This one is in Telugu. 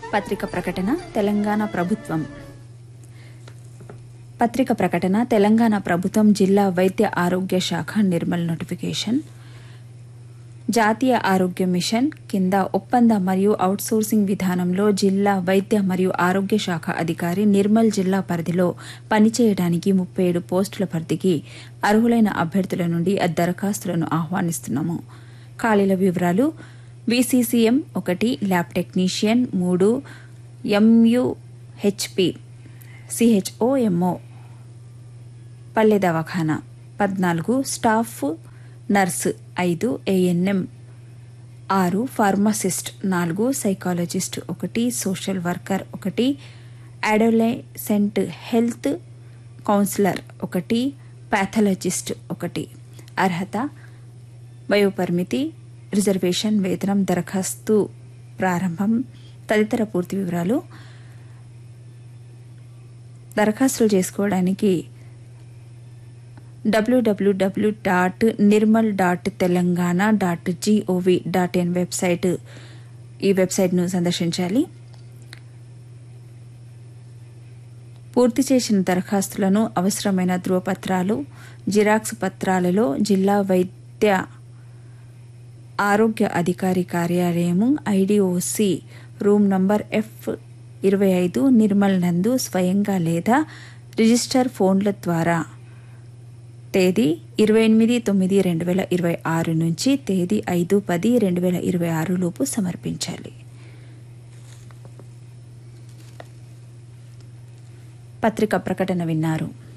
పత్రిక ప్రకటన తెలంగాణ ప్రభుత్వం పత్రిక ప్రకటన తెలంగాణ ప్రభుత్వం జిల్లా వైద్య ఆరోగ్య శాఖ నిర్మల్ నోటిఫికేషన్ జాతీయ ఆరోగ్య మిషన్ కింద ఒప్పంద మరియు అవుట్సోర్సింగ్ విధానంలో జిల్లా వైద్య మరియు ఆరోగ్య శాఖ అధికారి నిర్మల్ జిల్లా పరిధిలో పనిచేయడానికి ముప్పై ఏడు పోస్టుల భర్తీకి అర్హులైన అభ్యర్థుల నుండి ఆ దరఖాస్తులను ఆహ్వానిస్తున్నాము ఖాళీల వివరాలు విసిసిఎం ఒకటి ల్యాబ్ టెక్నీషియన్ మూడు ఎంయుహెచ్పి సిహెచ్ఓఎంఓ పల్లె దవాఖానా పద్నాలుగు స్టాఫ్ నర్సు ఐదు ఏఎన్ఎం ఆరు ఫార్మసిస్ట్ నాలుగు సైకాలజిస్ట్ ఒకటి సోషల్ వర్కర్ ఒకటి అడోలెసెంట్ హెల్త్ కౌన్సిలర్ ఒకటి పాథలజిస్ట్ ఒకటి అర్హత వయోపరిమితి రిజర్వేషన్ వేతనం దరఖాస్తు ప్రారంభం తదితర పూర్తి వివరాలు దరఖాస్తులు చేసుకోవడానికి WWW dot Nirmal dot Telangana dot GOV dot in website ఈ వెబ్సైట్ను సందర్శించాలి పూర్తి చేసిన దరఖాస్తులను అవసరమైన ధృవపత్రాలు జిరాక్స్ పత్రాలలో జిల్లా వైద్య ఆరోగ్య అధికారి కార్యాలయము ఐడిఓసి రూమ్ నంబర్ ఎఫ్ ఇరవై ఐదు నిర్మల్ నందు స్వయంగా లేదా రిజిస్టర్ ఫోన్ల ద్వారా తేదీ ఇరవై ఎనిమిది తొమ్మిది రెండు వేల ఇరవై ఆరు నుంచి తేదీ ఐదు పది రెండు వేల ఇరవై ఆరు లోపు సమర్పించాలి పత్రిక ప్రకటన విన్నారు